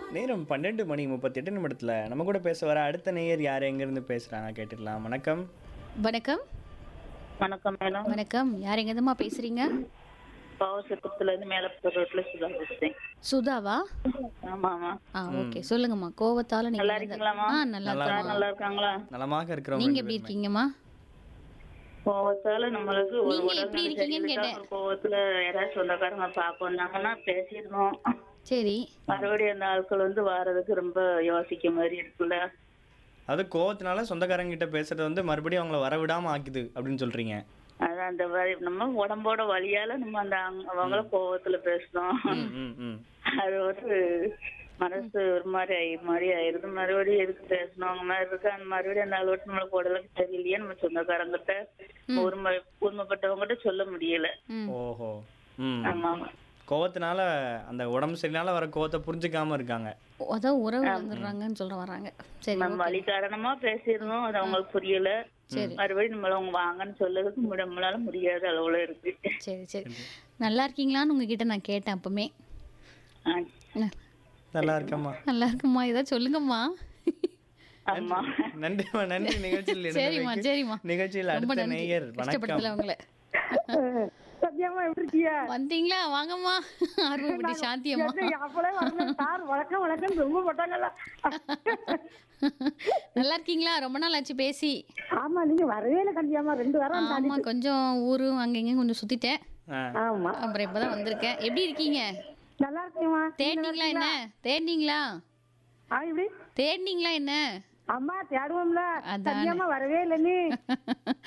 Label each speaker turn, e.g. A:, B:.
A: நேரம் பன்னெண்டு மணி முப்பத்தெட்டு நிமிடத்துல நம்ம கூட பேச வர அடுத்த நேயர் யார் எங்கேருந்து பேசுறாங்க கேட்டுடலாம் வணக்கம்
B: வணக்கம்
C: வணக்கம் மேடம்
B: வணக்கம் யார் எங்கேருந்துமா பேசுறீங்க
C: பாவசக்கத்துல இருந்து மேலப்பட்ட ரோட்ல சுதா பேசுறேன்
B: சுதாவா
C: ஆமா ஆமா
B: ஆ ஓகே சொல்லுங்கம்மா கோவத்தால நீங்க
C: நல்லா
B: எந்த-
C: இருக்கீங்களாம்மா?
B: ஆ நல்லா
A: நல்லா
B: இருக்கேன்
C: நல்லா இருக்காங்களா
A: நலமாக இருக்கிறவங்க
B: நீங்க
A: ரெண்டு
B: எப்படி
A: பேருமே.
B: இருக்கீங்கம்மா
C: கோவத்தால நம்மளுக்கு ஒரு
B: நீங்க
C: உடம்பு
B: எப்படி இருக்கீங்கன்னு
C: சரியில்லை.
B: கேட்டேன்.
C: ஒரு கோவத்துல யாராவது சொந்தக்காரங்க பார்க்க வந்தாங்கன்னா பேசிடணும்
B: சரி
C: மறுபடியும் அந்த ஆட்கள் வந்து வாரதுக்கு ரொம்ப யோசிக்க மாதிரி இருக்குல்ல
A: அது கோவத்தினால சொந்தக்காரங்க கிட்ட பேசுறது வந்து மறுபடியும் அவங்கள வரவிடாம ஆக்குது அப்படின்னு சொல்றீங்க
C: அதான் அந்த வலி நம்ம உடம்போட வலியால நம்ம அந்த அவங்க- அவங்கள கோவத்துல பேசுறோம்
A: ம், ம், ம்.
C: அது ஒரு மனசு ஒரு மாதிரி ஆயி மாதிரி ஆயிருது மறுபடியும் எதுக்கு பேசணும் அவங்க மாதிரி இருக்கு அந்த மறுபடியும் அந்த அளவுக்கு நம்மளுக்கு உடலுக்கு தெரியலையே நம்ம சொந்தக்காரங்கிட்ட உரிமை உரிமைப்பட்டவங்ககிட்ட சொல்ல முடியல
B: ம்
A: ஓஹோ ம்
C: ஆமா ஆமா
A: கோவத்தினால அந்த உடம்பு சரினால வர கோவத்தை புரிஞ்சுக்காம இருக்காங்க
B: அதான் உறவு இழந்துடுறாங்கன்னு சொல்ல வராங்க சரி
C: நம்ம வழி காரணமா பேசியிருந்தோம் அது அவங்களுக்கு புரியல
B: சரி.
C: மறுபடியும் நம்மள அவங்க வாங்கன்னு சொல்லதுக்கு முடி- நம்மளால முடியாத அளவுல இருக்கு
B: சரி சரி நல்லா இருக்கீங்களான்னு உங்ககிட்ட நான் கேட்டேன் அப்பமே
C: ஆ,
B: ந-
A: நல்லா இருக்கம்மா
B: நல்லா இருக்குமா ஏதாவது சொல்லுங்கம்மா
C: ஆமா
A: நன்றிம்மா நன்றி நிகழ்ச்சியில்
B: சரிம்மா
A: இணைந்தமைக்கு.
B: சரிம்மா
A: நிகழ்ச்சியில்
B: ரொம்ப
A: அடுத்த
B: நன்றி
A: நேயர்
B: கஷ்டப்படுத்தல
A: வணக்கம்
B: உங்களை
D: சத்தியமா எப்படி இருக்கியா
B: வந்தீங்களா வாங்கம்மா ஆர்வப்பட்டி சாந்தி அம்மா
D: அப்பளே வரணும் சார் வணக்கம் வணக்கம் ரொம்ப போட்டாங்கல்ல
B: நல்லா இருக்கீங்களா ரொம்ப நாள் ஆச்சு பேசி
D: ஆமா நீங்க வரவே இல்லை கண்டியாமா ரெண்டு வாரம்
B: ஆமா கொஞ்சம் ஊரும் அங்க இங்கேயும் கொஞ்சம் சுத்திட்டேன்
A: ஆ,
D: ஆமா
B: அப்புறம் இப்பதான் வந்திருக்கேன் எப்படி இருக்கீங்க
D: நல்லா இருக்கேம்மா
B: தேடினீங்களா என்ன தேடினீங்களா
D: ஆ இப்படி
B: தேடினீங்களா என்ன
D: அம்மா தேடுவோம்ல
B: அதானே.
D: சத்தியமா வரவே இல்லை நீ